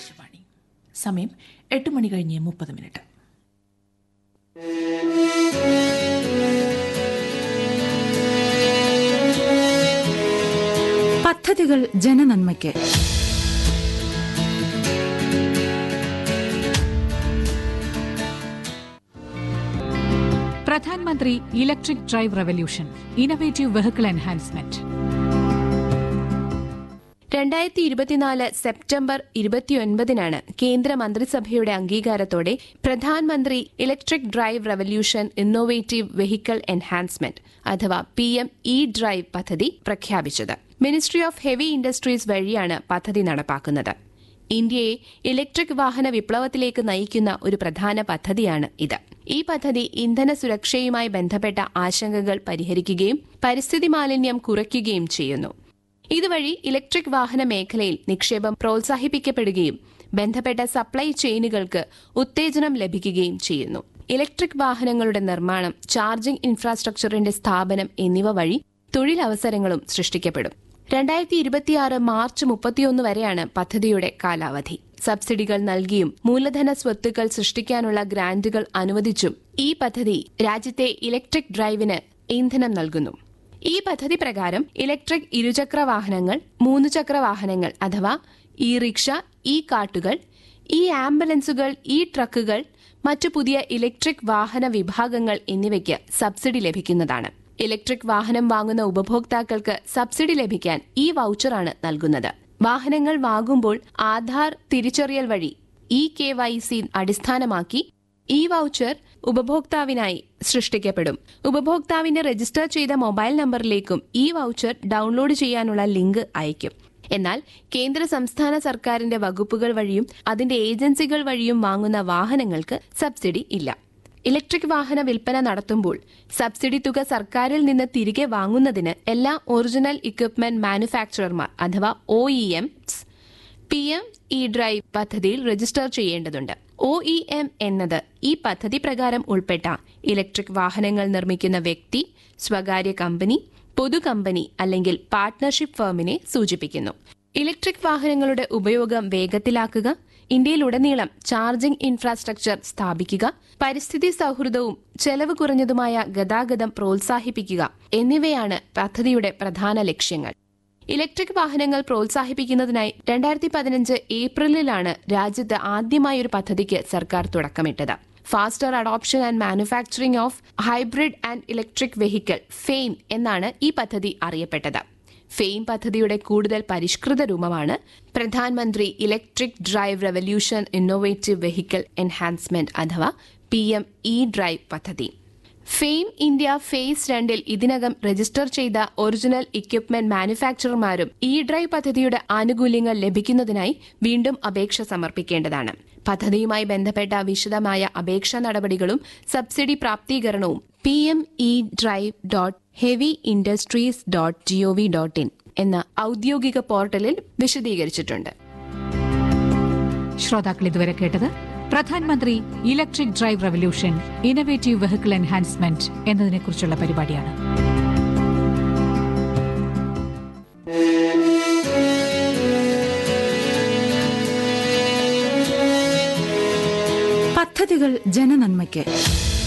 ആകാശവാണി സമയം എട്ട് മണി കഴിഞ്ഞ് മുപ്പത് മിനിറ്റ് പദ്ധതികൾ ജനനന്മയ്ക്ക് Pradhanmantri electric drive revolution innovative vehicle enhancement രണ്ടായിരത്തി ഇരുപത്തിനാല് സെപ്റ്റംബർ ഇരുപത്തിയൊൻപതിനാണ് കേന്ദ്ര മന്ത്രിസഭയുടെ അംഗീകാരത്തോടെ പ്രധാനമന്ത്രി electric drive revolution innovative vehicle enhancement അഥവാ പി എം ഇ ഡ്രൈവ് പദ്ധതി പ്രഖ്യാപിച്ചത് മിനിസ്ട്രി ഓഫ് ഹെവി ഇൻഡസ്ട്രീസ് വഴിയാണ് പദ്ധതി നടപ്പാക്കുന്നത് ഇന്ത്യയെ ഇലക്ട്രിക് വാഹന വിപ്ലവത്തിലേക്ക് നയിക്കുന്ന ഒരു പ്രധാന പദ്ധതിയാണ് ഇത് ഈ പദ്ധതി ഇന്ധന സുരക്ഷയുമായി ബന്ധപ്പെട്ട ആശങ്കകൾ പരിഹരിക്കുകയും പരിസ്ഥിതി മാലിന്യം കുറയ്ക്കുകയും ചെയ്യുന്നു ഇതുവഴി ഇലക്ട്രിക് വാഹന മേഖലയിൽ നിക്ഷേപം പ്രോത്സാഹിപ്പിക്കപ്പെടുകയും ബന്ധപ്പെട്ട സപ്ലൈ ചെയിനുകൾക്ക് ഉത്തേജനം ലഭിക്കുകയും ചെയ്യുന്നു ഇലക്ട്രിക് വാഹനങ്ങളുടെ നിർമ്മാണം ചാർജിംഗ് ഇൻഫ്രാസ്ട്രക്ചറിന്റെ സ്ഥാപനം എന്നിവ വഴി തൊഴിലവസരങ്ങളും സൃഷ്ടിക്കപ്പെടും രണ്ടായിരത്തി ഇരുപത്തിയാറ് മാർച്ച് മുപ്പത്തിയൊന്ന് വരെയാണ് പദ്ധതിയുടെ കാലാവധി സബ്സിഡികൾ നൽകിയും മൂലധന സ്വത്തുക്കൾ സൃഷ്ടിക്കാനുള്ള ഗ്രാന്റുകൾ അനുവദിച്ചും ഈ പദ്ധതി രാജ്യത്തെ ഇലക്ട്രിക് ഡ്രൈവിന് ഇന്ധനം നൽകുന്നു ഈ പദ്ധതി പ്രകാരം ഇലക്ട്രിക് ഇരുചക്ര വാഹനങ്ങൾ മൂന്ന് ചക്ര വാഹനങ്ങൾ അഥവാ ഇ റിക്ഷ ഇ കാട്ടുകൾ ഇ ആംബുലൻസുകൾ ഇ ട്രക്കുകൾ മറ്റു പുതിയ ഇലക്ട്രിക് വാഹന വിഭാഗങ്ങൾ എന്നിവയ്ക്ക് സബ്സിഡി ലഭിക്കുന്നതാണ് ഇലക്ട്രിക് വാഹനം വാങ്ങുന്ന ഉപഭോക്താക്കൾക്ക് സബ്സിഡി ലഭിക്കാൻ ഈ വൌച്ചറാണ് നൽകുന്നത് വാഹനങ്ങൾ വാങ്ങുമ്പോൾ ആധാർ തിരിച്ചറിയൽ വഴി ഇ കെ വൈ സി അടിസ്ഥാനമാക്കി ഈ വൌച്ചർ ഉപഭോക്താവിനായി സൃഷ്ടിക്കപ്പെടും ഉപഭോക്താവിന്റെ രജിസ്റ്റർ ചെയ്ത മൊബൈൽ നമ്പറിലേക്കും ഈ വൌച്ചർ ഡൌൺലോഡ് ചെയ്യാനുള്ള ലിങ്ക് അയക്കും എന്നാൽ കേന്ദ്ര സംസ്ഥാന സർക്കാരിന്റെ വകുപ്പുകൾ വഴിയും അതിന്റെ ഏജൻസികൾ വഴിയും വാങ്ങുന്ന വാഹനങ്ങൾക്ക് സബ്സിഡി ഇല്ല ഇലക്ട്രിക് വാഹന വിൽപ്പന നടത്തുമ്പോൾ സബ്സിഡി തുക സർക്കാരിൽ നിന്ന് തിരികെ വാങ്ങുന്നതിന് എല്ലാ ഒറിജിനൽ ഇക്വിപ്മെന്റ് മാനുഫാക്ചറർമാർ അഥവാ O E Ms P M E drive പദ്ധതിയിൽ രജിസ്റ്റർ ചെയ്യേണ്ടതുണ്ട് ഒ ഇ എം എന്നത് ഈ പദ്ധതി പ്രകാരം ഉൾപ്പെട്ട ഇലക്ട്രിക് വാഹനങ്ങൾ നിർമ്മിക്കുന്ന വ്യക്തി സ്വകാര്യ കമ്പനി പൊതു കമ്പനി അല്ലെങ്കിൽ പാർട്ട്ണർഷിപ്പ് ഫേമിനെ സൂചിപ്പിക്കുന്നു ഇലക്ട്രിക് വാഹനങ്ങളുടെ ഉപയോഗം വേഗത്തിലാക്കുക ഇന്ത്യയിലുടനീളം ചാർജിംഗ് ഇൻഫ്രാസ്ട്രക്ചർ സ്ഥാപിക്കുക പരിസ്ഥിതി സൌഹൃദവും ചെലവ് കുറഞ്ഞതുമായ ഗതാഗതം പ്രോത്സാഹിപ്പിക്കുക എന്നിവയാണ് പദ്ധതിയുടെ പ്രധാന ലക്ഷ്യങ്ങൾ ഇലക്ട്രിക് വാഹനങ്ങൾ പ്രോത്സാഹിപ്പിക്കുന്നതിനായി രണ്ടായിരത്തി പതിനഞ്ച് ഏപ്രിലിലാണ് രാജ്യത്ത് ആദ്യമായി ഒരു പദ്ധതിക്ക് സർക്കാർ തുടക്കമിട്ടത് faster adoption and manufacturing of hybrid and electric vehicle FAME എന്നാണ് ഈ പദ്ധതി അറിയപ്പെട്ടത് ഫെയിം പദ്ധതിയുടെ കൂടുതൽ പരിഷ്കൃത രൂപമാണ് പ്രധാനമന്ത്രി electric drive revolution innovative vehicle enhancement അഥവാ പി എം ഇ ഡ്രൈവ് പദ്ധതി ഫെയിം ഇന്ത്യ ഫേസ് രണ്ടിൽ ഇതിനകം രജിസ്റ്റർ ചെയ്ത ഒറിജിനൽ ഇക്വിപ്മെന്റ് മാനുഫാക്ചറർമാരും ഇ ഡ്രൈവ് പദ്ധതിയുടെ ആനുകൂല്യങ്ങൾ ലഭിക്കുന്നതിനായി വീണ്ടും അപേക്ഷ സമർപ്പിക്കേണ്ടതാണ് പദ്ധതിയുമായി ബന്ധപ്പെട്ട വിശദമായ അപേക്ഷാ നടപടികളും സബ്സിഡി പ്രാപ്തീകരണവും P M E drive dot heavy industries dot GOV dot IN എന്ന ഔദ്യോഗിക പോർട്ടലിൽ വിശദീകരിച്ചിട്ടുണ്ട് ശ്രോതാക്കൾ ഇതുവരെ കേട്ടത് Pradhan Mantri electric drive revolution innovative vehicle enhancement എന്നതിനെക്കുറിച്ചുള്ള പരിപാടിയാണ് പദ്ധതികൾ ജനനന്മയ്ക്ക്